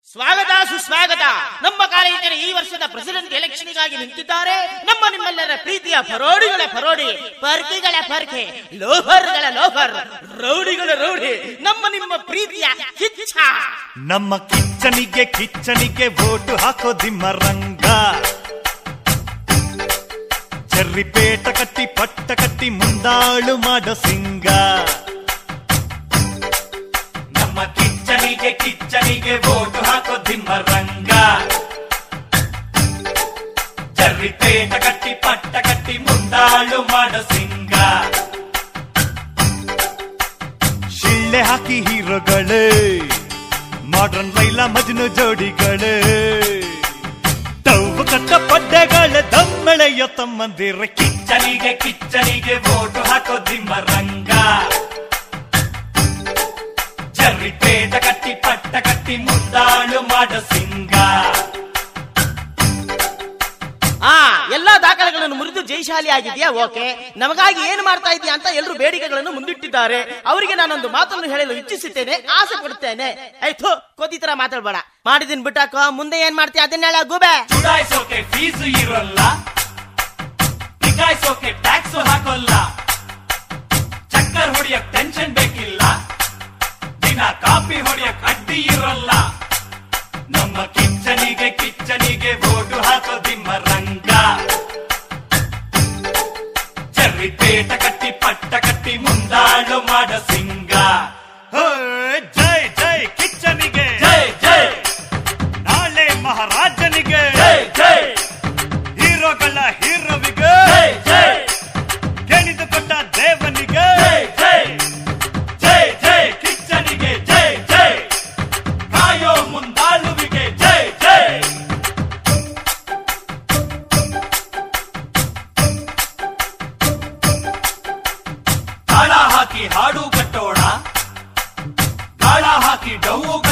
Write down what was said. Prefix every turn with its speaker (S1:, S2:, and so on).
S1: ಸ್ವಾಗತ ಸುಸ್ವಾಗತ ನಮ್ಮ ಕಾಲೇಜಿನ ಈ ವರ್ಷದ ಪ್ರೆಸಿಡೆಂಟ್ ಎಲೆಕ್ಷನ್ಗಾಗಿ ನಿಂತಿದ್ದಾರೆ ನಮ್ಮ ನಿಮ್ಮೆಲ್ಲರ ಪ್ರೀತಿಯ ಪರೋಡಿಗಳ ಪರೋಡಿ ಪರ್ಕಿಗಳ ಪರ್ಕೆ ಲೋಫರ್ಗಳ ಲೋಫರ್ ರೌಡಿಗಳ ರೌಡಿ ನಮ್ಮ ನಿಮ್ಮ ಪ್ರೀತಿಯ ಕಿಚ್ಚ
S2: ನಮ್ಮ ಕಿಚ್ಚನಿಗೆ ಕಿಚ್ಚನಿಗೆ ಓಟು ಹಾಕೋ ದಿಮ್ಮರಂಗ ಚರ್ರಿ ಪೇಟ ಕಟ್ಟಿ ಪಟ್ಟ ಕಟ್ಟಿ ಮುಂದಾಳು ಮಾಡೋ ಸಿಂಗ ನಮ್ಮ ಕಿಚ್ಚನಿಗೆ ಕಿಚ್ಚನಿಗೆ ಓಟು ಹಾಕೋ ದಿಮ್ಮರಂಗ ಚರ್ರಿ ಪೇಟ ಕಟ್ಟಿ ಪಟ್ಟ ಕಟ್ಟಿ ಮುಂದಾಳು ಮಾಡೋ ಸಿಂಗ ಶಿಳ್ಳೆ ಹಾಕಿ ಹೀರೋಗಳೇ ಮಾಡ್ರನ್ ಲೈಲಾ ಮಜ್ನು ಜೋಡಿಗಳೇ ತವ್ವು ಕಟ್ಟ ಪಡ್ಡೆಗಳ ದಮ್ಮೆಳೆಯ ತಮ್ಮಂದಿರ ಕಿಚ್ಚನಿಗೆ ಕಿಚ್ಚನಿಗೆ ಓಟು ಹಾಕೋ ದಿಮ್ಮರಂಗ ಚರ್ರಿ ಪೇಟ ಕಟ್ಟಿ ಪಟ್ಟ ಕಟ್ಟಿ ಮುಂದಾಳು ಮಾಡ ಸಿಂಗ
S1: ಆ ಎಲ್ಲಾ ದಾಖಲೆಗಳನ್ನು ಮುರಿದು ಜೈಶಾಲಿ ಆಗಿದೆಯಾ ಓಕೆ ನಮಗಾಗಿ ಏನು ಮಾಡ್ತಾ ಇದೆಯಾ ಅಂತ ಎಲ್ಲರೂ ಬೇಡಿಕೆಗಳನ್ನು ಮುಂದಿಟ್ಟಿದ್ದಾರೆ ಅವರಿಗೆ ನಾನೊಂದು ಮಾತನ್ನು ಹೇಳಲು ಇಚ್ಛಿಸುತ್ತೇನೆ ಆಸೆ ಪಡುತ್ತೇನೆ ಆಯ್ತು ಕೋತಿ ತರ ಮಾತಾಡ್ಬೇಡ ಮಾಡಿದಿನ್ ಬಿಟ್ಟಾಕೋ ಮುಂದೆ ಏನ್ ಮಾಡ್ತೀಯ ಅದನ್ನ ಹೇಳ ಗೂಬೆ
S2: ಚುಡಾಯಿಸೋಕೆ ಫೀಸು ಇರೋಲ್ಲ ನಿಗಾಯಿಸೋಕೆ ಟ್ಯಾಕ್ಸ್ ಹಾಕೋಲ್ಲ ಚಕ್ಕರ್ ಹೊಡಿಯಕ್ ಟೆನ್ಷನ್ ಬೇಕಿಲ್ಲ ದಿನ ಕಾಫಿ ಹೊಡಿಯಕ್ ಅಡ್ಡಿ ಇರೋಲ್ಲ ನಮ್ಮ ಕಿಚ್ಚನಿಗೆ ಕಿಚ್ಚನಿಗೆ ಓಟು ಹಾಕೋ ದಿಮ್ಮರಂಗ ಚರ್ರಿ ಪೇಟ ಕಟ್ಟಿ ಪಟ್ಟ ಕಟ್ಟಿ ಮುಂದಾಳು ಮಾಡ ಸಿಂಗ ಜೈ ಜೈ ಕಿಚ್ಚನಿಗೆ ಜೈ ಜೈ ನಾಳೆ ಮಹಾರಾಜನಿಗೆ
S1: ಜೈ ಜೈ
S2: ಹೀರೋಗಳ ಹೀರೋವಿಗೆ
S1: ಜೈ ಜೈ
S2: ಕೇಳಿದುಕೊಂಡ ದೇವನಿಗೆ
S1: ಜೈ ಜೈ
S2: ಜೈ ಜೈ ಕಿಚ್ಚನಿಗೆ ಜೈ ಜೈ ಕಾಯೋ ಮುಂದಾಳುವಿಗೆ ಜೈ ಜೈ ತಾಳ ಹಾಕಿ ಹಾಡು ಕಟ್ಟೋಣ ಗಾಳ ಹಾಕಿ ಡೌವು